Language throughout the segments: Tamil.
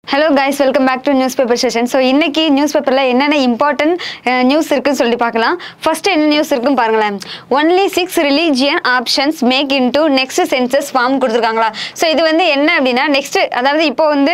hello guys welcome back to newspaper session so இன்னைக்கு நியூஸ் பேப்பரில் என்னென்ன இம்பார்ட்டன்ட் நியூஸ் இருக்குன்னு சொல்லி பார்க்கலாம் ஃபர்ஸ்ட் என்ன நியூஸ் இருக்குன்னு பாருங்களேன் only six religion options make into next census form கொடுத்துருக்காங்களா ஸோ இது வந்து என்ன அப்படின்னா நெக்ஸ்ட் அதாவது இப்போ வந்து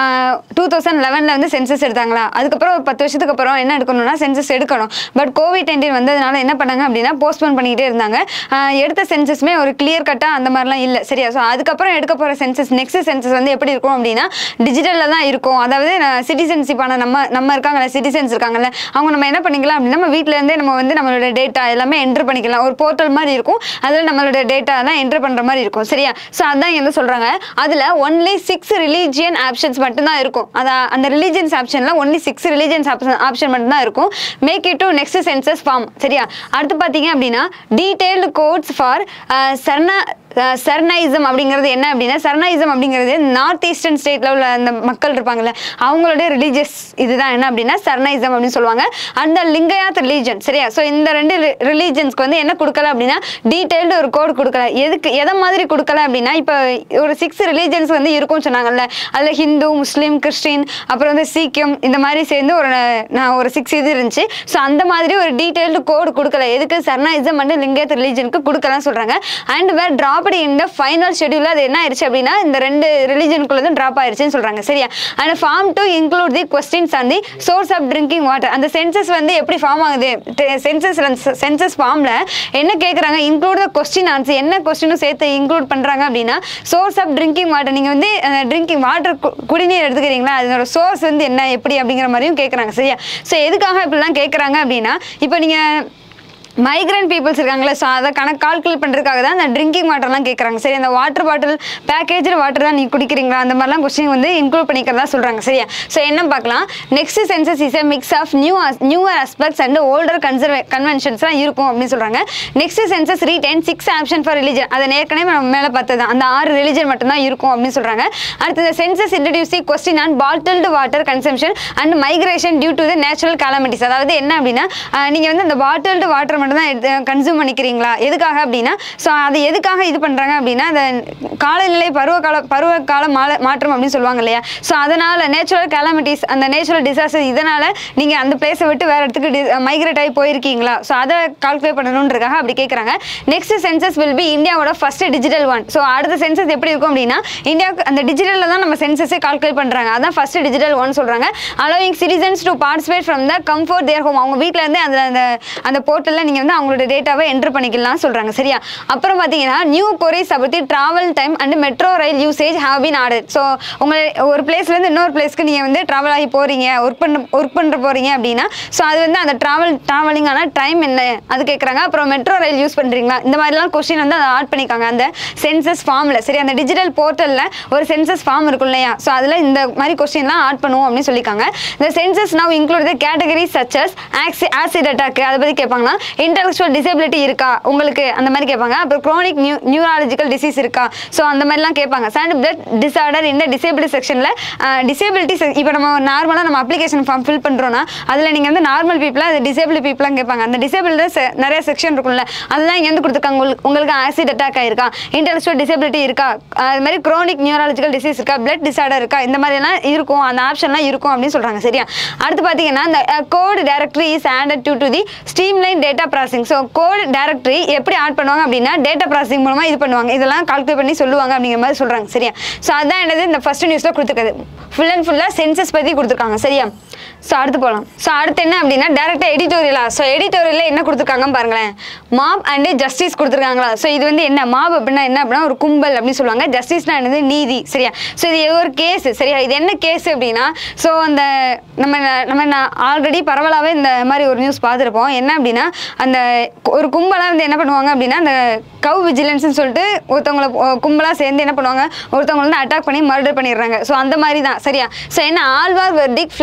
டூ தௌசண்ட் லெவனில் வந்து சென்சஸ் எடுத்தாங்களா அதுக்கப்புறம் ஒரு பத்து வருஷத்துக்கு அப்புறம் என்ன எடுக்கணும்னா சென்சஸ் எடுக்கணும் பட் கோவிட் நைன்டீன் வந்ததுனால என்ன பண்ணாங்க அப்படின்னா போஸ்ட்போன் பண்ணிக்கிட்டே இருந்தாங்க ஆஹ் எடுத்த சென்சஸ்மே ஒரு கிளியர் கட்டாக அந்த மாதிரிலாம் இல்லை சரியா ஸோ அதுக்கப்புறம் எடுக்க போகிற சென்சஸ் நெக்ஸ்ட் சென்சஸ் வந்து எப்படி இருக்கும் அப்படின்னா டிஜிட்டலில் தான் இருக்கும் அதாவது சிட்டிசன்ஷிப்பான நம்ம நம்ம இருக்காங்கல்ல சிட்டிசன்ஸ் இருக்காங்கல்ல அவங்க நம்ம என்ன பண்ணிக்கலாம் அப்படின்னா நம்ம வீட்ல இருந்தே நம்ம வந்து நம்மளோட டேட்டா எல்லாமே என்டர் பண்ணிக்கலாம் ஒரு போர்ட்டல் மாதிரி இருக்கும் அதில் நம்மளோட டேட்டா எல்லாம் என்டர் பண்ணுற மாதிரி இருக்கும் சரியா ஸோ அதான் இங்க வந்து சொல்கிறாங்க அதில் ஒன்லி சிக்ஸ் ரிலீஜியன் ஆப்ஷன்ஸ் மட்டும்தான் இருக்கும் அதான் அந்த ரிலீஜியன்ஸ் ஆப்ஷனில் only six religions option option மட்டும்தான் இருக்கும் make it to next census form சரியா அடுத்து பார்த்தீங்க அப்படின்னா detailed codes for Sarna Sarnaism அப்படிங்கிறது என்ன அப்படின்னா சர்னைசம் அப்படிங்கிறது நார்த் ஈஸ்டர்ன் ஸ்டேட்ல உள்ள அந்த மக்கள் இருப்பாங்கல்ல அவங்களுடைய ரிலீஜியஸ் இதுதான் என்ன அப்படின்னா சர்னைசம் அப்படின்னு சொல்லுவாங்க அந்த லிங்கயாத் ரிலீஜன் சரியா ஸோ இந்த ரெண்டு ரிலீஜன்ஸ்க்கு வந்து என்ன கொடுக்கல அப்படின்னா டீடைல்டு ஒரு கோட் கொடுக்கல எதுக்கு எதை மாதிரி கொடுக்கல அப்படின்னா இப்போ ஒரு சிக்ஸ் ரிலீஜன்ஸ் வந்து இருக்கும்னு சொன்னாங்கல்ல அதில் ஹிந்து முஸ்லீம் கிறிஸ்டின் அப்புறம் வந்து சீக்கியம் இந்த மாதிரி சேர்ந்து ஒரு நான் ஒரு சிக்ஸ் இது இருந்துச்சு ஸோ அந்த மாதிரி ஒரு டீடைல்டு கோடு கொடுக்கல எதுக்கு சர்னாயிசம் அண்ட் லிங்கேத் ரிலீஜனுக்கு கொடுக்கலாம் சொல்றாங்க அண்ட் வேர் டிராப்டு இந்த ஃபைனல் ஷெடியூல் அது என்ன ஆயிடுச்சு அப்படின்னா இந்த ரெண்டு ரிலீஜனுக்குள்ள வந்து ட்ராப் ஆயிடுச்சுன்னு சொல்றாங்க சரியா and form to include the questions and the source of drinking water அந்த சென்சஸ் வந்து எப்படி ஃபார்ம் ஆகுது சென்சஸ் சென்சஸ் ஃபார்ம்ல என்ன கேட்குறாங்க இன்க்ளூட் த கொஸ்டின் ஆன்சர் என்ன கொஸ்டினும் சேர்த்து இன்க்ளூட் பண்றாங்க அப்படின்னா சோர்ஸ் ஆஃப் ட்ரிங்கிங் வாட்டர் நீங்க வந்து ட்ரிங்கிங் வாட்டர் குடிநீர் எடுத்துக்கிறீங்களா அதோட சோர்ஸ் வந்து என்ன எப்படி அப்படிங்கிற மாதிரியும் கேட்குறாங்க சரியா ஸோ எதுக்காக இப்படிலாம் கேட்குறாங்க அப்படின்னா இப்போ நீங்கள் மைக்ரண்ட் பீப்புள்ஸ் இருக்காங்களே ஸோ அதை கணக்கு கால்குலேட் பண்ணுறதுக்காக தான் அந்த ட்ரிங்கிங் வாட்டர்லாம் கேட்குறாங்க சரி அந்த வாட்டர் பாட்டில் பேக்கேஜில் வாட்டர் தான் நீங்கள் குடிக்கிறீங்களா அந்த மாதிரிலாம் கொஸ்டின் வந்து இன்க்ளூட் பண்ணிக்கிறதா சொல்கிறாங்க சரியா ஸோ என்ன பார்க்கலாம் next census is a mix of new newer aspects and older conserve கன்வென்ஷன்ஸ்லாம் இருக்கும் அப்படின்னு சொல்கிறாங்க next census retain six option for religion அதை ஏற்கனவே நம்ம மேலே பார்த்தது அந்த ஆறு ரிலிஜன் மட்டும்தான் இருக்கும் அப்படின்னு சொல்கிறாங்க அடுத்தது census introduce the question on bottled water consumption and migration due to the natural calamities அதாவது என்ன அப்படின்னா நீங்கள் வந்து அந்த பாட்டில்டு வாட்டர் மட்டும் தான் எடுத்து கன்சூம் பண்ணிக்கிறீங்களா எதுக்காக அப்படின்னா ஸோ அது எதுக்காக இது பண்ணுறாங்க அப்படின்னா அந்த காலநிலை பருவகால பருவகால மால மாற்றம் அப்படின்னு சொல்லுவாங்க இல்லையா ஸோ அதனால் நேச்சுரல் கேலமிட்டிஸ் அந்த நேச்சுரல் டிசாஸ்டர் இதனால் நீங்கள் அந்த பிளேஸை விட்டு வேறு இடத்துக்கு மைக்ரேட் ஆகி போயிருக்கீங்களா ஸோ அதை கால்குலேட் பண்ணணுன்றதுக்காக அப்படி கேட்குறாங்க நெக்ஸ்ட் சென்சஸ் வில் பி இந்தியாவோட ஃபர்ஸ்ட் டிஜிட்டல் ஒன் ஸோ அடுத்த சென்சஸ் எப்படி இருக்கும் அப்படின்னா இந்தியாவுக்கு அந்த டிஜிட்டலில் தான் நம்ம சென்சஸே கால்குலேட் பண்ணுறாங்க அதான் ஃபர்ஸ்ட் டிஜிட்டல் ஒன் சொல்கிறாங்க allowing citizens to participate from the comfort their home அவங்க வீட்டில் இருந்து அந்த அந்த அந்த போர்ட்டலில் நீங்கள் வந்து அவங்களோட டேட்டாவை என்டர் பண்ணிக்கலாம் சொல்கிறாங்க சரியா அப்புறம் பார்த்தீங்கன்னா நியூ கொரிஸ் பற்றி travel time and metro rail usage have been ஆர்டர் ஸோ உங்களை ஒரு பிளேஸ்லேருந்து இன்னொரு பிளேஸ்க்கு நீங்கள் வந்து ட்ராவல் ஆகி போகிறீங்க ஒர்க் பண்ண ஒர்க் பண்ணுற போகிறீங்க அப்படின்னா ஸோ அது வந்து அந்த ட்ராவல் ட்ராவலிங்கான டைம் என்ன அது கேட்குறாங்க அப்புறம் மெட்ரோ ரயில் யூஸ் பண்ணுறீங்களா இந்த மாதிரிலாம் கொஸ்டின் வந்து அதை ஆட் பண்ணிக்காங்க அந்த சென்சஸ் ஃபார்மில் சரி அந்த டிஜிட்டல் போர்ட்டலில் ஒரு சென்சஸ் ஃபார்ம் இருக்கும் இல்லையா ஸோ அதில் இந்த மாதிரி கொஸ்டின்லாம் ஆட் பண்ணுவோம் அப்படின்னு சொல்லியிருக்காங்க இந்த census now include the category such as ஆக்சி ஆசிட் அட்டாக் அதை பற்றி கேட்பாங்களா இன்டெலக்சுவல் டிசபிலிட்டி இருக்கா உங்களுக்கு அந்த மாதிரி கேட்பாங்க அப்புறம் க்ரோனிக் நியூ நியூராலஜிக்கல் டிசீஸ் இருக்கா ஸோ அந்த மாதிரிலாம் கேட்பாங்க அண்ட் பிளட் டிசார்டர் இந்த டிசேபிலிட்டி செக்ஷனில் டிசேபிலிட்டி இப்போ நம்ம நார்மலாக நம்ம அப்ளிகேஷன் ஃபார்ம் ஃபில் பண்ணுறோன்னா அதில் நீங்கள் வந்து நார்மல் பீப்புளாக அது டிசேபிள் பீப்புளாக கேட்பாங்க அந்த டிசேபிலிட்டி நிறைய செக்ஷன் இருக்கும்ல அதெல்லாம் இங்கே வந்து கொடுத்துருக்காங்க உங்களுக்கு உங்களுக்கு ஆசிட் அட்டாக் ஆயிருக்கா இன்டெலக்சுவல் டிசபிலிட்டி இருக்கா அது மாதிரி க்ரோனிக் நியூராலஜிக்கல் டிசீஸ் இருக்கா பிளட் டிசார்டர் இருக்கா இந்த மாதிரிலாம் இருக்கும் அந்த ஆப்ஷன்லாம் இருக்கும் அப்படின்னு சொல்கிறாங்க சரியா அடுத்து பார்த்தீங்கன்னா இந்த code directory is handed to to the streamline data processing so code directory எப்படி ஆட் பண்ணுவாங்க அப்படின்னா டேட்டா ப்ராசஸிங் மூலமாக இது பண்ணுவாங்க இதெல்லாம் கால்குலேட் பண்ணி சொல்லுவாங்க அப்படிங்கிற மாதிரி சொல்கிறாங்க சரியா ஸோ அதான் என்னது இந்த ஃபர்ஸ்ட் நியூஸில் கொடுத்துருக்குது ஃபுல் அண்ட் ஃபுல்லாக சென்சஸ் பற்றி கொடுத்துருக்காங்க சரியா ஸோ அடுத்து போகலாம் ஸோ அடுத்து என்ன அப்படின்னா டேரக்டாக எடிட்டோரியலா ஸோ எடிட்டோரியலில் என்ன கொடுத்துருக்காங்கன்னு பாருங்களேன் மாப் அண்டு ஜஸ்டிஸ் கொடுத்துருக்காங்களா ஸோ இது வந்து என்ன மாப் அப்படின்னா என்ன அப்படின்னா ஒரு கும்பல் அப்படின்னு சொல்லுவாங்க ஜஸ்டிஸ்னா என்னது நீதி சரியா ஸோ இது ஒரு கேஸ் சரியா இது என்ன கேஸ் அப்படின்னா ஸோ அந்த நம்ம நம்ம ஆல்ரெடி பரவலாகவே இந்த மாதிரி ஒரு நியூஸ் பார்த்துருப்போம் என்ன அப்படின்னா அந்த ஒரு கும்பலாக வந்து என்ன பண்ணுவாங்க அப்படின்னா அந்த கவ் விஜிலன்ஸ்னு சொல்லிட்டு ஒருத்தவங்களை கும்பலாக சேர்ந்து என்ன பண்ணுவாங்க ஒருத்தவங்க வந்து அட்டாக் பண்ணி மர்டர் பண்ணிடுறாங்க ஸோ அந்த மாதிரி தான் சரியா ஸோ என்ன Alwar verdict flags the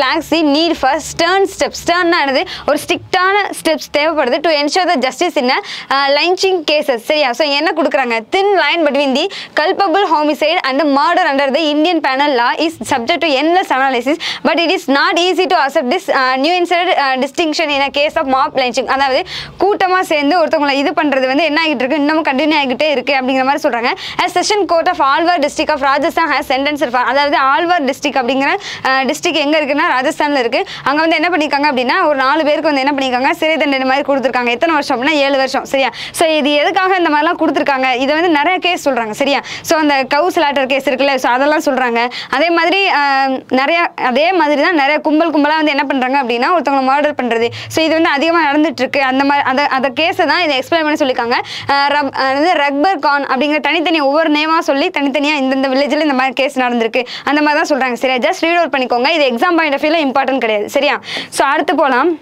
need for stern steps ஸ்டர்னானது ஒரு ஸ்ட்ரிக்டான ஸ்டெப்ஸ் தேவைப்படுது to ensure the justice in lynching cases சரியா ஸோ என்ன கொடுக்குறாங்க thin line between the culpable homicide and murder under the Indian penal law is subject to endless analysis but it is not easy to accept this new insight distinction in a case of mob lynching அதாவது கூட்டமாக சேர்ந்து ஒருத்தவங்களை இது பண்ணுறது வந்து என்ன ஆகிட்டு இருக்கு இன்னமும் கண்டினியூ ஆகிட்டே இருக்கு அப்படிங்கிற மாதிரி சொல்கிறாங்க session court of Alwar district of Rajasthan has sentence அதாவது ஆல்வார் டிஸ்ட்ரிக்ட் அப்படிங்கிற டிஸ்ட்ரிக்ட் எங்கே இருக்குன்னா ராஜஸ்தானில் இருக்குது அங்கே வந்து என்ன பண்ணியிருக்காங்க அப்படின்னா ஒரு நாலு பேருக்கு வந்து என்ன பண்ணியிருக்காங்க சிறை தண்டனை மாதிரி கொடுத்துருக்காங்க எத்தனை வருஷம் அப்படின்னா ஏழு வருஷம் சரியா ஸோ இது எதுக்காக இந்த மாதிரிலாம் கொடுத்துருக்காங்க இதை வந்து நிறைய கேஸ் சொல்கிறாங்க சரியா ஸோ அந்த கவுஸ் லேட்டர் கேஸ் இருக்குல்ல ஸோ அதெல்லாம் சொல்கிறாங்க அதே மாதிரி ஆஹ், நிறைய அதே மாதிரி தான் நிறைய கும்பல் கும்பலாக வந்து என்ன பண்ணுறாங்க அப்படின்னா ஒருத்தவங்களை மர்டர் பண்ணுறது ஸோ இது வந்து அதிகமாக நடந்துட்டு இருக்கு அந்த மாதிரி அந்த அந்த கேஸை தான் இதை எக்ஸ்பிளைன் பண்ணி சொல்லியிருக்காங்க ஆஹ், ரப் ஆஹ், வந்து ரக்பர் கான் அப்படிங்கிற தனித்தனி ஒவ்வொரு நேமாக சொல்லி தனித்தனியாக இந்தந்த வில்லேஜில் இந்த மாதிரி கேஸ் நடந்திருக்கு அந்த மாதிரி தான் சொல்கிறாங்க சரியா ஜஸ்ட் ரீட் அவுட் பண்ணிக்கோங்க இது எக்ஸாம் பாயிண்ட் ஆஃப் வியூவில் இம்பார்ட்டன்ட் கிடையாது சரியா ஸோ அடுத்து போகலாம்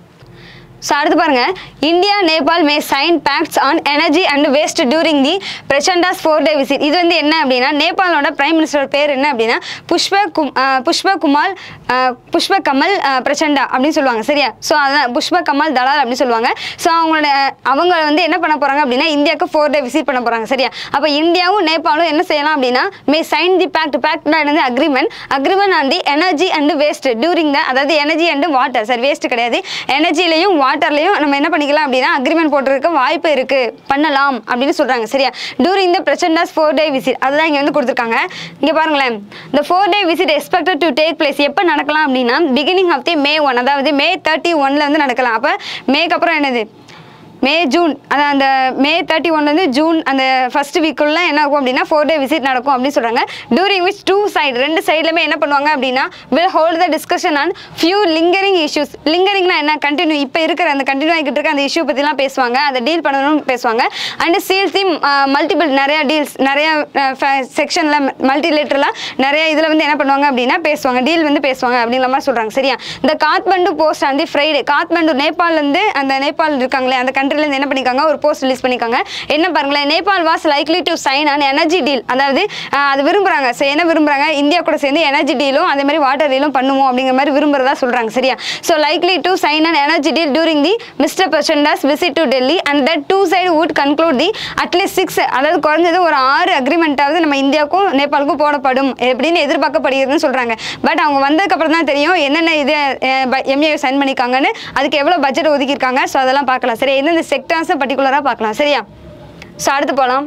ஸோ அடுத்து பாருங்க India Nepal may sign pacts on energy and waste during the Prachanda's four day visit இது வந்து என்ன அப்படின்னா நேபாளோட பிரைம் மினிஸ்டர் பேர் என்ன அப்படின்னா புஷ்ப கும் அஹ் புஷ்ப குமால் அஹ் புஷ்ப கமல் அஹ் பிரச்சண்டா அப்படின்னு சொல்லுவாங்க சரியா ஸோ அதான் புஷ்ப கமல் தலால் அப்படின்னு சொல்லுவாங்க ஸோ அவங்களோட அவங்க வந்து என்ன பண்ண போகிறாங்க அப்படின்னா இந்தியாவுக்கு ஃபோர் டே விசிட் பண்ண போகிறாங்க சரியா அப்போ இந்தியாவும் நேபாளும் என்ன செய்யலாம் அப்படின்னா மே சைன் தி பேக்ட் பேக்ட்னா என்னது agreement agreement on the energy and waste during the அதாவது energy and water sir waste கிடையாது எனர்ஜிலையும் வாட்டர்லையும் நம்ம என்ன பண்ணிக்கலாம் அப்படின்னா அக்ரிமெண்ட் போட்டிருக்க வாய்ப்பு இருக்கு பண்ணலாம் அப்படின்னு சொல்றாங்க சரியா during the Prachanda's four day visit அதுதான் இங்க வந்து கொடுத்துருக்காங்க இங்க பாருங்களேன் இந்த four day visit expected to take place எப்போ நடக்கலாம் அப்படின்னா beginning of the May one அதாவது மே தேர்ட்டி ஒன்ல இருந்து நடக்கலாம் அப்போ மேக்கு அப்புறம் என்னது மே ஜூன் அது அந்த மே தேர்ட்டி ஒன்லேருந்து ஜூன் அந்த ஃபர்ஸ்ட் வீக்குள்ள என்ன ஆகும் அப்படின்னா ஃபோர் டே விசிட் நடக்கும் அப்படின்னு சொல்கிறாங்க டூரிங் விச் டூ சைடு ரெண்டு சைட்லையுமே என்ன பண்ணுவாங்க அப்படின்னா will hold the discussion on few lingering issues லிங்கரிங்னா என்ன கண்டினியூ இப்போ இருக்கிற அந்த கண்டினியூ ஆகிட்டு இருக்க அந்த இஷ்யூ பற்றிலாம் பேசுவாங்க அதை டீல் பண்ணணும்னு பேசுவாங்க அண்ட் சீல்ஸ் தி மல்டிபிள் நிறைய டீல்ஸ் நிறைய செக்ஷனில் மல்டிலேட்டரில் நிறைய இதில் வந்து என்ன பண்ணுவாங்க அப்படின்னா பேசுவாங்க டீல் வந்து பேசுவாங்க அப்படிங்கிற மாதிரி சொல்கிறாங்க சரியா இந்த காத்மண்டு போஸ்ட் அந்த ஃப்ரைடே காத்மண்டு நேபாள்லேருந்து அந்த நேபாள் இருக்காங்களே அந்த கண்ட்ரிலேருந்து என்ன பண்ணிக்காங்க ஒரு போஸ்ட் ரிலீஸ் பண்ணிக்காங்க என்ன பாருங்களேன் Nepal was likely to sign on energy deal அதாவது ஆஹ், அது விரும்புகிறாங்க ஸோ என்ன விரும்புகிறாங்க இந்தியா கூட சேர்ந்து எனர்ஜி டீலும் அதே மாதிரி வாட்டர் டீலும் பண்ணுவோம் அப்படிங்கிற மாதிரி விரும்புறதா சொல்கிறாங்க சரியா so likely to sign on energy deal during the mister Prachanda's visit to Delhi and that two side would conclude the at least six அதாவது குறைஞ்சது ஒரு ஆறு அக்ரிமெண்ட்டாவது நம்ம இந்தியாவுக்கும் நேபாளுக்கும் போடப்படும் எப்படின்னு எதிர்பார்க்கப்படுகிறதுன்னு சொல்கிறாங்க பட் அவங்க வந்ததுக்கப்புறம் தான் தெரியும் என்னென்ன இது எம்ஏ சைன் பண்ணியிருக்காங்கன்னு அதுக்கு எவ்வளோ பட்ஜெட் ஒதுக்கியிருக்காங்க ஸோ அதெல்லாம் பார்க்கலாம் சரியா எந்தெந்த செக்டார்ஸை பர்டிகுலராக பார்க்கலாம் சரியா ஸோ அடுத்து போகலாம்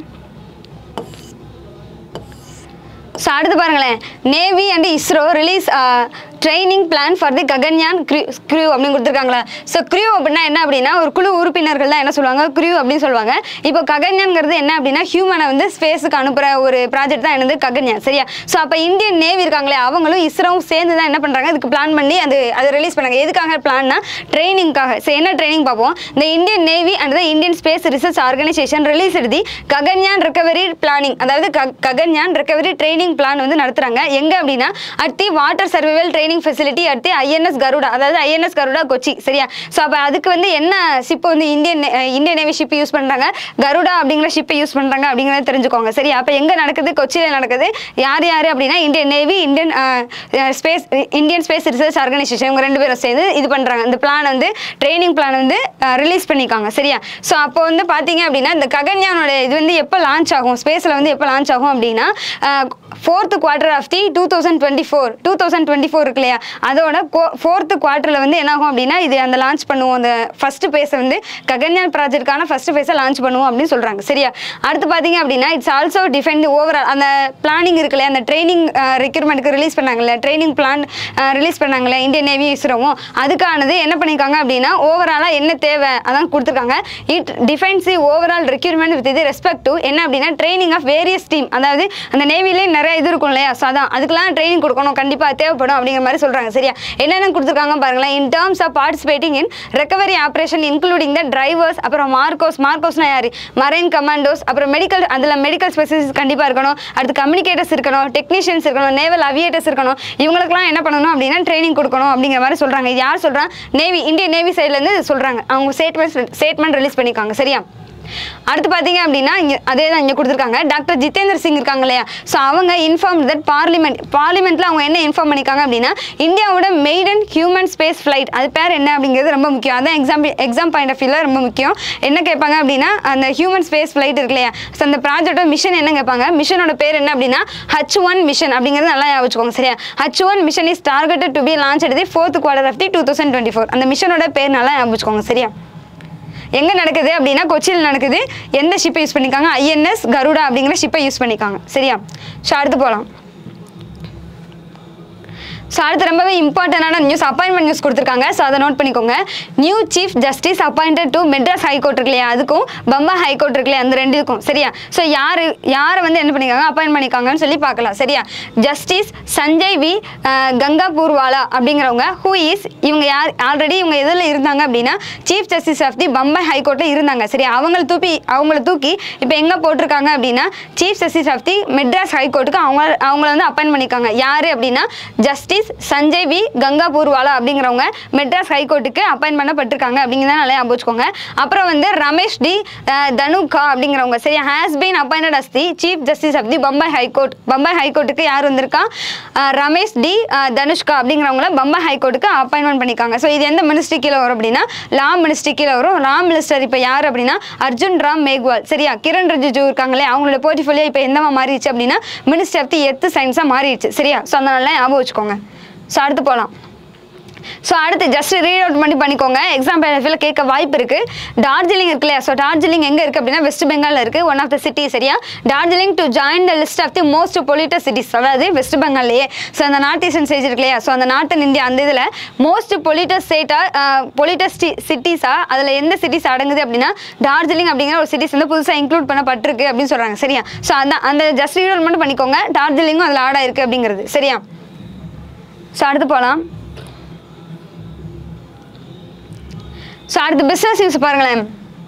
ஸோ அடுத்து பாருங்களேன் navy and ISRO release training plan for the Gaganyaan crew அப்படின்னு கொடுத்துருக்காங்களா ஸோ க்ரூ அப்படின்னா என்ன அப்படின்னா ஒரு குழு உறுப்பினர்கள் தான் என்ன சொல்லுவாங்க க்ரூ அப்படின்னு சொல்லுவாங்க இப்போ ககன்யான்ங்கிறது என்ன அப்படின்னா ஹியூமனை வந்து ஸ்பேஸுக்கு அனுப்புகிற ஒரு ப்ராஜெக்ட் தான் என்னது ககன்யான் சரியா ஸோ அப்போ இந்தியன் நேவி இருக்காங்களே அவங்களும் இஸ்ரோவும் சேர்ந்து தான் என்ன பண்ணுறாங்க அதுக்கு பிளான் பண்ணி அது அது ரிலீஸ் பண்ணாங்க எதுக்காக பிளான்னா ட்ரைனிங்காக ஸோ என்ன ட்ரைனிங் பார்ப்போம் இந்த Indian navy and the Indian space research organisation release the Gaganyaan recovery planning அதாவது க- ககன்யான் ரெக்கவரி ட்ரைனிங் பிளான் வந்து நடத்துறாங்க எங்க அப்படின்னா at the water survival training facility at the INS Garuda அதாவது ஐஎன்எஸ் கருடா கொச்சி சரியா ஸோ அப்போ அதுக்கு வந்து என்ன ஷிப் வந்து இந்தியன் நே- அஹ் இந்தியன் நேவி ஷிப் யூஸ் பண்றாங்க கருடா அப்படிங்கிற ஷிப்பை யூஸ் பண்றாங்க அப்படிங்கிறத தெரிஞ்சுக்கோங்க சரியா அப்போ எங்க நடக்குது கொச்சியில் நடக்குது யார் யார் அப்படின்னா Indian navy Indian space Indian space research organisation இவங்க ரெண்டு பேரும் சேர்ந்து இது பண்றாங்க இந்த பிளான் வந்து ட்ரைனிங் பிளான் வந்து ரிலீஸ் பண்ணிருக்காங்க சரியா ஸோ அப்போ வந்து பார்த்தீங்க அப்படின்னா இந்த ககன்யானோட இது வந்து எப்போ லான்ச் ஆகும் ஸ்பேஸில் வந்து எப்போ லான்ச் ஆகும் அப்படின்னா fourth quarter of the two thousand twenty four two thousand twenty four இருக்கு இல்லையா அதோட ஃபோர்த்து குவார்ட்டரில் வந்து என்ன ஆகும் அப்படின்னா இது அந்த லான்ச் பண்ணுவோம் அந்த ஃபர்ஸ்ட் பேஸை வந்து ககன்யான் ப்ராஜெக்ட்கான ஃபர்ஸ்ட் பேஸை லான்ச் பண்ணுவோம் அப்படின்னு சொல்கிறாங்க சரியா அடுத்து பார்த்தீங்க அப்படின்னா இட்ஸ் ஆல்சோ டிஃபெண்ட் ஓவரால் அந்த பிளானிங் இருக்கு இல்லையா அந்த ட்ரைனிங் ரெக்யூர்மெண்ட்டுக்கு ரிலீஸ் பண்ணாங்கல்ல ட்ரைனிங் பிளான் ரிலீஸ் பண்ணாங்கல்ல இந்தியன் நேவி இஸ்ரோவும் அதுக்கானது என்ன பண்ணியிருக்காங்க அப்படின்னா ஓவராலாக என்ன தேவை அதான் கொடுத்துருக்காங்க it defines the overall requirement with இது ரெஸ்பெக்ட் டு என்ன அப்படின்னா ட்ரைனிங் ஆஃப் வேரியஸ் டீம் அதாவது அந்த நேவிலே நிறைய இது இருக்கும் இல்லையா ஸோ அதான் அதுக்கெல்லாம் ட்ரைனிங் கொடுக்கணும் கண்டிப்பாக தேவைப்படும் அப்படிங்கிற மாதிரி சொல்கிறாங்க சரியா என்னென்ன கொடுத்துருக்காங்க பாருங்களேன் in terms of participating in recovery operation including the drivers அப்புறம் மார்க்கோஸ் மார்க்கோஸ்னா யார் மரைன் கமாண்டோஸ் அப்புறம் மெடிக்கல் அதில் மெடிக்கல் ஸ்பெசிலிஸ்ட் கண்டிப்பாக இருக்கணும் அடுத்து கம்யூனிகேட்டர்ஸ் இருக்கணும் டெக்னீஷியன்ஸ் இருக்கணும் நேவல் அவியேட்டர்ஸ் இருக்கணும் இவங்களுக்குலாம் என்ன பண்ணணும் அப்படின்னா ட்ரைனிங் கொடுக்கணும் அப்படிங்கிற மாதிரி சொல்கிறாங்க இது யார் சொல்கிறா நேவி இந்தியன் நேவி சைட்லேருந்து சொல்கிறாங்க அவங்க ஸ்டேட்மெண்ட் ஸ்டேட்மெண்ட் ரிலீஸ் பண்ணியிருக்காங்க சரியா அடுத்து பார்த்தீங்க அப்படின்னா இங்கே அதே தான் இங்கே கொடுத்துருக்காங்க டாக்டர் ஜிதேந்தர் சிங் இருக்காங்க இல்லையா ஸோ அவங்க இன்ஃபார்ம் தட் பார்லிமெண்ட் பார்லிமெண்ட்டில் அவங்க என்ன இன்ஃபார்ம் பண்ணியிருக்காங்க அப்படின்னா இந்தியாவோட மெய்டன் ஹியூமன் ஸ்பேஸ் ஃப்ளைட் அது பேர் என்ன அப்படிங்கிறது ரொம்ப முக்கியம் அதான் எக்ஸாம் எக்ஸாம் பாயிண்ட் ஆஃப் வியூவில் ரொம்ப முக்கியம் என்ன கேட்பாங்க அப்படின்னா அந்த ஹியூமன் ஸ்பேஸ் ஃப்ளைட் இருக்கு இல்லையா ஸோ அந்த ப்ராஜெக்டோட மிஷன் என்ன கேட்பாங்க மிஷனோட பேர் என்ன அப்படின்னா ஹச் ஒன் மிஷன் அப்படிங்கிறது நல்லா ஞாபகம் வச்சுக்கோங்க சரியா H one mission is targeted to be launch எடுத்து fourth quarter of the two thousand twenty four அந்த மிஷனோட பேர் நல்லா ஞாபகம் வச்சுக்கோங்க சரியா எங்கே நடக்குது அப்படின்னா கொச்சியில் நடக்குது எந்த ஷிப்பை யூஸ் பண்ணிக்காங்க ஐஎன்எஸ் கருடா அப்படிங்கிற ஷிப்பை யூஸ் பண்ணிக்காங்க சரியா ஸோ அடுத்து போகலாம் ஸோ அடுத்து ரொம்பவே இம்பார்ட்டண்டான நியூஸ் அப்பாயின்மெண்ட் நியூஸ் கொடுத்துருக்காங்க ஸோ அதை நோட் பண்ணிக்கோங்க new chief justice appointed to Madras high court இருக்கு இல்லையா அதுக்கும் பம்பா ஹைகோர்ட் இருக்கு இல்லையா அந்த ரெண்டுக்கும் சரியா ஸோ யார் யாரை வந்து என்ன பண்ணிக்காங்க அப்பாயின்ட் பண்ணிக்காங்கன்னு சொல்லி பார்க்கலாம் சரியா justice Sanjay V ah, Gangapurwala அப்படிங்கிறவங்க ஹூ இஸ் இவங்க யார் ஆல்ரெடி இவங்க எதில் இருந்தாங்க அப்படின்னா chief justice of the Bombay ஹைகோர்ட்டில் இருந்தாங்க சரியா அவங்கள தூக்கி அவங்கள தூக்கி இப்போ எங்கே போட்டிருக்காங்க அப்படின்னா chief justice of the Madras ஹைகோர்ட்டுக்கு அவங்க அவங்கள வந்து அப்பாயின்ட் பண்ணிக்காங்க யார் அப்படின்னா justice Sanjay V Gangapurwala அப்படிங்கிறவங்க மெட்ராஸ் ஹைகோர்ட்டுக்கு அப்பாயின்ட் பண்ணப்பட்டிருக்காங்க அப்படிங்கிறத நல்லா ஞாபகம் வச்சுக்கோங்க அப்புறம் வந்து ரமேஷ் டி அஹ், தனுகா அப்படிங்கிறவங்க சரியா has been appointed as the chief justice of the Bombay high court Bombay ஹைகோர்ட்டுக்கு யார் வந்திருக்கா அஹ், ரமேஷ் டி அஹ், தனுஷ்கா அப்படிங்கிறவங்கள பம்பாய் ஹைகோர்ட்டுக்கு அப்பாயின்மெண்ட் பண்ணிக்காங்க ஸோ இது எந்த மினிஸ்ட்ரி கீழே வரும் அப்படின்னா லா மினிஸ்ட்ரி கீழே வரும் லா மினிஸ்டர் இப்போ யார் அப்படின்னா அர்ஜுன் ராம் மேக்வால் சரியா கிரண் ரிஜிஜு இருக்காங்களே அவங்களோட போர்ட்டிஃபோலியோ இப்போ எந்தமா மாறிடுச்சு அப்படின்னா மினிஸ்டர் ஆஃப் தி எத்து சயின்ஸாக மாறிடுச்சு சரியா ஸோ அதனால ஞாபகம் வச்சுக்கோங்க ஸோ அடுத்து போகலாம் ஸோ அடுத்து ஜஸ்ட் ரீட் அவுட் பண்ணி பண்ணிக்கோங்க எக்ஸாம் பேரஃபில் கேட்க வாய்ப்பு இருக்கு டார்ஜிலிங் இருக்கு இல்லையா ஸோ டார்ஜிலிங் எங்கே இருக்குது அப்படின்னா வெஸ்ட் பெங்காலில் இருக்குது ஒன் ஆஃப் த சிட்டி சரியா Darjeeling to join the list of the most polluted cities அதாவது வெஸ்ட் பெங்கால்லையே ஸோ அந்த நார்த் ஈஸ்டர்ன் ஸ்டேஜ் இருக்கு இல்லையா ஸோ அந்த நார்த் இந்தியா அந்த இதில் மோஸ்ட் பொலிட்டஸ் ஸ்டேட்டாக பொலிட்டஸ் சிட்டிஸாக அதில் எந்த சிட்டிஸ் அடங்குது அப்படின்னா டார்ஜிலிங் அப்படிங்கிற ஒரு சிட்டிஸ் வந்து புதுசாக இன்க்ளூட் பண்ணப்பட்டிருக்கு அப்படின்னு சொல்கிறாங்க சரியா ஸோ அந்த அந்த ஜஸ்ட் ரீட் அவுட் மட்டும் பண்ணிக்கோங்க டார்ஜிலிங்கும் அதில் ஆட் ஆயிருக்கு அப்படிங்கிறது சரியா ஸோ அடுத்து போகலாம் ஸோ அடுத்து பிஸ்னஸ் நியூஸ் பாருங்களேன்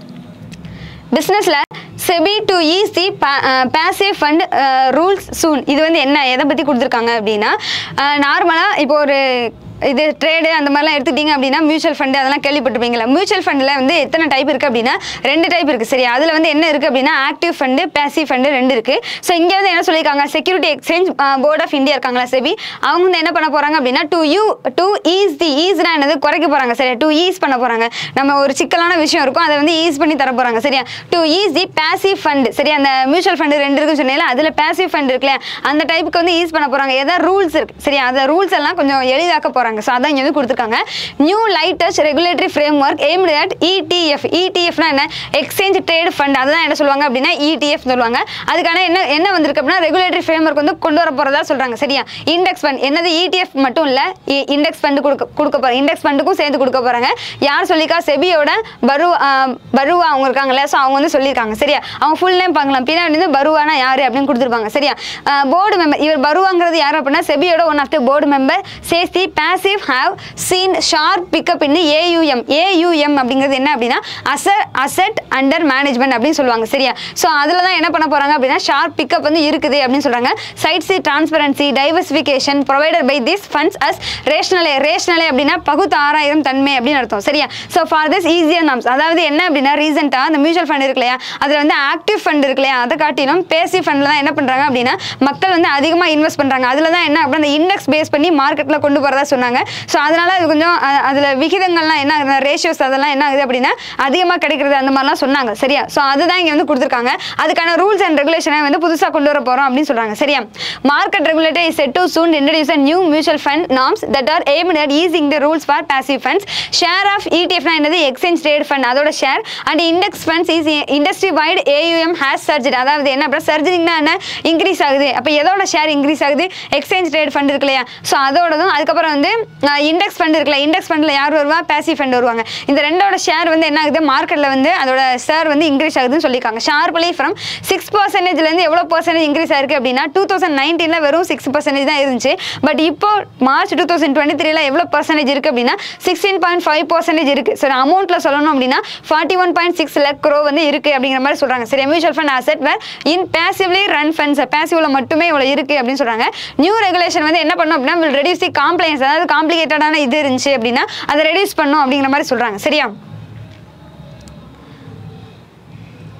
பிஸ்னஸில் SEBI to ease the passive fund rules soon இது வந்து என்ன எதை பற்றி கொடுத்துருக்காங்க அப்படின்னா நார்மலாக இப்போ ஒரு இது ட்ரேடு அந்த மாதிரிலாம் எடுத்துக்கிட்டீங்க அப்படின்னா மியூச்சுவல் ஃபண்டு அதெல்லாம் கேள்விப்பட்டிருப்பீங்களா மியூச்சுவல் ஃபண்டில் வந்து எத்தனை டைப் இருக்குது அப்படின்னா ரெண்டு டைப் இருக்குது சரி அதில் வந்து என்ன இருக்குது அப்படின்னா ஆக்டிவ் ஃபண்டு பேசிவ் ஃபண்டு ரெண்டு இருக்குது ஸோ இங்கே வந்து என்ன சொல்லியிருக்காங்க security exchange board of India இருக்காங்களா செபி அவங்க வந்து என்ன பண்ண போகிறாங்க அப்படின்னா to you to ease the ஈஸ்னா என்னது குறைக்க போகிறாங்க சரியா டு ஈஸ் பண்ண போகிறாங்க நம்ம ஒரு சிக்கலான விஷயம் இருக்கும் அதை வந்து ஈஸ் பண்ணி தர போகிறாங்க சரியா to ease the passive fund சரி அந்த மியூச்சுவல் ஃபண்டு ரெண்டு இருக்குன்னு சொன்னீங்களா அதில் பேசிவ் ஃபண்ட் இருக்குல்ல அந்த டைப்புக்கு வந்து ஈஸ் பண்ண போகிறாங்க ஏதாவது ரூல்ஸ் இருக்கு சரியா அந்த ரூல்ஸ் எல்லாம் கொஞ்சம் எளிதாக்க போகிறாங்க ஸோ அதான் இங்கே வந்து கொடுத்துருக்காங்க new light touch regulatory framework aimed at ETF இடிஎஃப்னா என்ன எக்ஸ்சேஞ்ச் ட்ரேட் ஃபண்ட் அதுதான் என்ன சொல்லுவாங்க அப்படின்னா இடிஎஃப் சொல்லுவாங்க அதுக்கான என்ன என்ன வந்திருக்கு அப்படின்னா ரெகுலேட்டரி ஃப்ரேம் ஒர்க் வந்து கொண்டு வர போகிறதா சொல்கிறாங்க சரியா இண்டெக்ஸ் ஃபண்ட் என்னது இடிஎஃப் மட்டும் இல்லை இண்டெக்ஸ் ஃபண்டு கொடுக்க கொடுக்க போகிறாங்க இண்டெக்ஸ் ஃபண்டுக்கும் சேர்ந்து கொடுக்க போகிறாங்க யார் சொல்லிக்கா செபியோட பரு பருவா அவங்க இருக்காங்கல்ல ஸோ அவங்க வந்து சொல்லியிருக்காங்க சரியா அவங்க ஃபுல் நேம் பார்க்கலாம் பின்னாடி வந்து பருவானா யார் அப்படின்னு கொடுத்துருப்பாங்க சரியா போர்டு மெம்பர் இவர் பருவாங்கிறது யார் அப்படின்னா செபியோட one of the board member says the passive have seen sharp pickup in AUM AUM அப்படிங்கிறது என்ன அப்படின்னா அசட் அசெட் அண்டர் மேனேஜ்மெண்ட் அப்படின்னு சொல்லுவாங்க சரியா ஸோ அதில் தான் என்ன பண்ண போகிறாங்க அப்படின்னா ஷார்ப் பிக்கப் வந்து இருக்குது அப்படின்னு சொல்கிறாங்க cited transparency diversification provided by this funds as rationale rationale அப்படின்னா பகுத்து ஆறாயிரம் தன்மை அப்படின்னு அர்த்தம் சரியா so for this easier norms அதாவது என்ன அப்படின்னா ரீசெண்டாக அந்த மியூச்சுவல் ஃபண்ட் இருக்கு இல்லையா அதில் வந்து ஆக்டிவ் ஃபண்ட் இருக்கு இல்லையா அதை காட்டிலும் பேசிவ் ஃபண்டில் தான் என்ன பண்ணுறாங்க அப்படின்னா மக்கள் வந்து அதிகமாக இன்வெஸ்ட் பண்ணுறாங்க அதில் தான் என்ன அப்படின்னா இண்டெக்ஸ் பேஸ் பண்ணி மார்க்கெட்டில் கொண்டு போகிறதா சொன்னாங்க ஸோ அதனால அது கொஞ்சம் அ- அதில் விகிதங்கள்லாம் என்ன ஆகுது ரேஷியோஸ் அதெல்லாம் என்ன ஆகுது அப்படின்னா அதிகமாக கிடைக்கிறது அந்த மாதிரிலாம் சொன்னாங்க சரியா ஸோ அதுதான் இங்கே வந்து கொடுத்துருக்காங்க அதுக்கான ரூல்ஸ் அண்ட் ரெகுலேஷனை வந்து புதுசாக கொண்டு வர போகிறோம் அப்படின்னு சொல்கிறாங்க சரியா market regulator is set to soon introduce a new mutual fund norms that are aimed at easing the rules for passive funds share of ETF னா என்னது எக்ஸ்சேஞ்ச் ட்ரேட் ஃபண்ட் அதோட share and index funds is industry wide AUM has surgery அதாவது என்ன அப்படின்னா சர்ஜரிங்னா என்ன இன்க்ரீஸ் ஆகுது அப்போ எதோட ஷேர் இன்க்ரீஸ் ஆகுது எக்ஸ்சேஞ்ச் ட்ரேட் ஃபண்ட் இருக்கு இல்லையா ஸோ அதோடதும் அதுக்கப்புறம் வந்து இண்டெக்ஸ் ஃபண்ட் இருக்குல்ல இண்டெக்ஸ் ஃபண்டில் யார் வருவா பேசிவ் ஃபண்ட் வருவாங்க இந்த ரெண்டோட ஷேர் வந்து என்ன ஆகுது மார்க்கெட்டில் வந்து அதோட ஷேர் வந்து இன்க்ரீஸ் ஆகுதுன்னு சொல்லியிருக்காங்க ஷார்ப்லி ஃப்ரம் சிக்ஸ் பர்சன்டேஜ்லேருந்து எவ்வளோ பர்சன்டேஜ் இன்க்ரீஸ் ஆயிருக்கு அப்படின்னா டூ தௌசண்ட் நைன்டீனில் வெறும் சிக்ஸ் பர்சன்டேஜ் தான் இருந்துச்சு பட் இப்போ மார்ச் டூ தௌசண்ட் டுவெண்ட்டி த்ரீல எவ்வளோ பர்சன்டேஜ் இருக்குது அப்படின்னா சிக்ஸ்டீன் பாயிண்ட் ஃபைவ் பர்சன்டேஜ் இருக்குது ஸோ அமௌண்ட்டில் சொல்லணும் அப்படின்னா forty one point six lakh crore வந்து இருக்குது அப்படிங்கிற மாதிரி சொல்கிறாங்க சரி mutual fund asset were in passively run funds பேசிவ்ல மட்டுமே இவ்வளோ இருக்குது அப்படின்னு சொல்கிறாங்க நியூ ரெகுலேஷன் வந்து என்ன பண்ணும் அப்படின்னா வில் ரெடியூஸ் தி காம்ப்ளைன்ஸ் அதாவது காம்ப்ளிகேட்டடான இது இருந்துச்சு அப்படின்னா அதை ரெடியூஸ் பண்ணும் அப்படிங்கிற மாதிரி சொல்கிறாங்க சரியா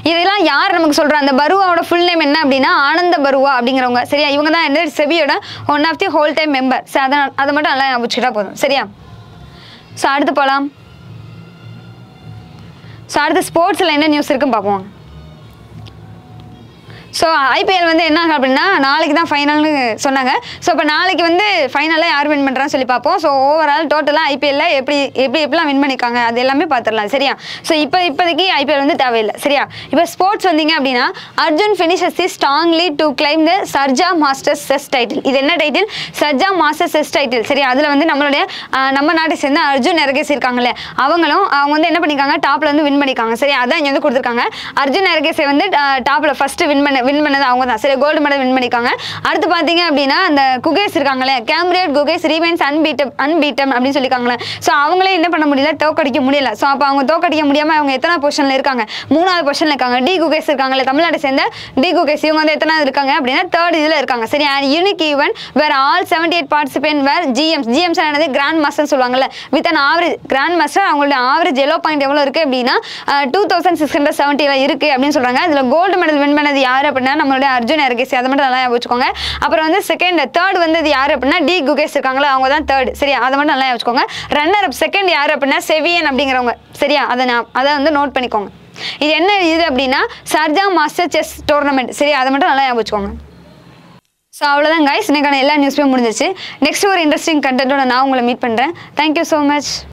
இதெல்லாம் யார் நமக்கு சொல்கிறா அந்த பருவாவோட ஃபுல் நேம் என்ன அப்படின்னா ஆனந்த பருவா அப்படிங்கிறவங்க சரியா இவங்க தான் என்ன செபியோட one of the whole time member சரி அதை அதை மட்டும் நல்லா ஞாபகம் வச்சுக்கிட்டா போதும் சரியா ஸோ அடுத்து போகலாம் ஸோ அடுத்து ஸ்போர்ட்ஸில் என்ன நியூஸ் இருக்குன்னு பார்ப்போம் ஸோ ஐபிஎல் வந்து என்ன ஆகும் அப்படின்னா நாளைக்கு தான் ஃபைனல்னு சொன்னாங்க ஸோ இப்போ நாளைக்கு வந்து ஃபைனலாக யார் வின் பண்ணுறான்னு சொல்லி பார்ப்போம் ஸோ ஓவரால் டோட்டலாக ஐபிஎல்ல எப்படி எப்படி எப்படிலாம் வின் பண்ணியிருக்காங்க அது எல்லாமே பார்த்துடலாம் சரியா ஸோ இப்போ இப்போதைக்கு ஐபிஎல் வந்து தேவையில்லை சரியா இப்போ ஸ்போர்ட்ஸ் வந்தீங்க அப்படின்னா Arjun finishes the strongly to claim the Sharjah masters chess title இது என்ன title Sharjah master chess title சரியா அதில் வந்து நம்மளுடைய ஆஹ், நம்ம நாட்டை சேர்ந்த அர்ஜுன் நரகேஸ் இருக்காங்களே அவங்களும் அவங்க வந்து என்ன பண்ணியிருக்காங்க டாப்ல வந்து வின் பண்ணியிருக்காங்க சரி அதான் இங்கே வந்து கொடுத்துருக்காங்க அர்ஜுன் நரகேஸை வந்து டாப்ல ஃபர்ஸ்ட் வின் பண்ண வின் பண்ணது அவங்க தான் சரி கோல்டு மெடல் வின் பண்ணியிருக்காங்க அடுத்து பார்த்தீங்க அப்படின்னா அந்த குகேஸ் இருக்காங்களே கேம்ரியட் குகேஸ் ரீவென்ஸ் அன்பீட்டம் அன்பீட்டம் அப்படின்னு சொல்லியிருக்காங்களே ஸோ அவங்களே என்ன பண்ண முடியல தோக்கடிக்க முடியல ஸோ அப்போ அவங்க தோக்கடிக்க முடியாமல் அவங்க எத்தனை பொசிஷனில் இருக்காங்க மூணாவது பொசிஷனில் இருக்காங்க டி குகேஸ் இருக்காங்களே தமிழ்நாட்டை சேர்ந்த டி குகேஸ் இவங்க வந்து எத்தனாவது இருக்காங்க அப்படின்னா தேர்ட் இதில் இருக்காங்க சரி and unique event where all seventy eight participate where GMs GMs என்னது கிராண்ட் மாஸ்டர் சொல்லுவாங்கல்ல with an average grand master அவங்களோட ஆவரேஜ் எல்லோ பாயிண்ட் எவ்வளோ இருக்குது அப்படின்னா டூ தௌசண்ட் சிக்ஸ் ஹண்ட்ரட் செவன்ட்டியில் இருக்குது அப்படின்னு சொல்கிறாங்க இதில் கோல்டு மெடல் வின் பண்ணது யார் அப்படின்னா நம்மளுடைய அர்ஜுன் எரகேசி அதை மட்டும் நல்லா ஞாபகம் வச்சுக்கோங்க அப்புறம் வந்து செகண்ட் தேர்ட் வந்தது யார் அப்படின்னா டி குகேஸ் இருக்காங்களா அவங்க தான் தேர்ட் சரியா அதை மட்டும் நல்லா ஞாபகம் வச்சுக்கோங்க ரன்னர் அப் செகண்ட் யார் அப்படின்னா செவியன் அப்படிங்கிறவங்க சரியா அதை நான் அதை வந்து நோட் பண்ணிக்கோங்க இது என்ன இது அப்படின்னா சர்ஜா மாஸ்டர் செஸ் டோர்னமெண்ட் சரி அதை மட்டும் நல்லா ஞாபகம் வச்சுக்கோங்க ஸோ அவ்வளோதான் கைஸ் இன்னைக்கான எல்லா நியூஸுமே முடிஞ்சிச்சு நெக்ஸ்ட் ஒரு இன்ட்ரெஸ்டிங் கண்டென்ட்டோட நான் உங்களை மீட் பண்ணுறேன் தேங்க்யூ ஸோ மச்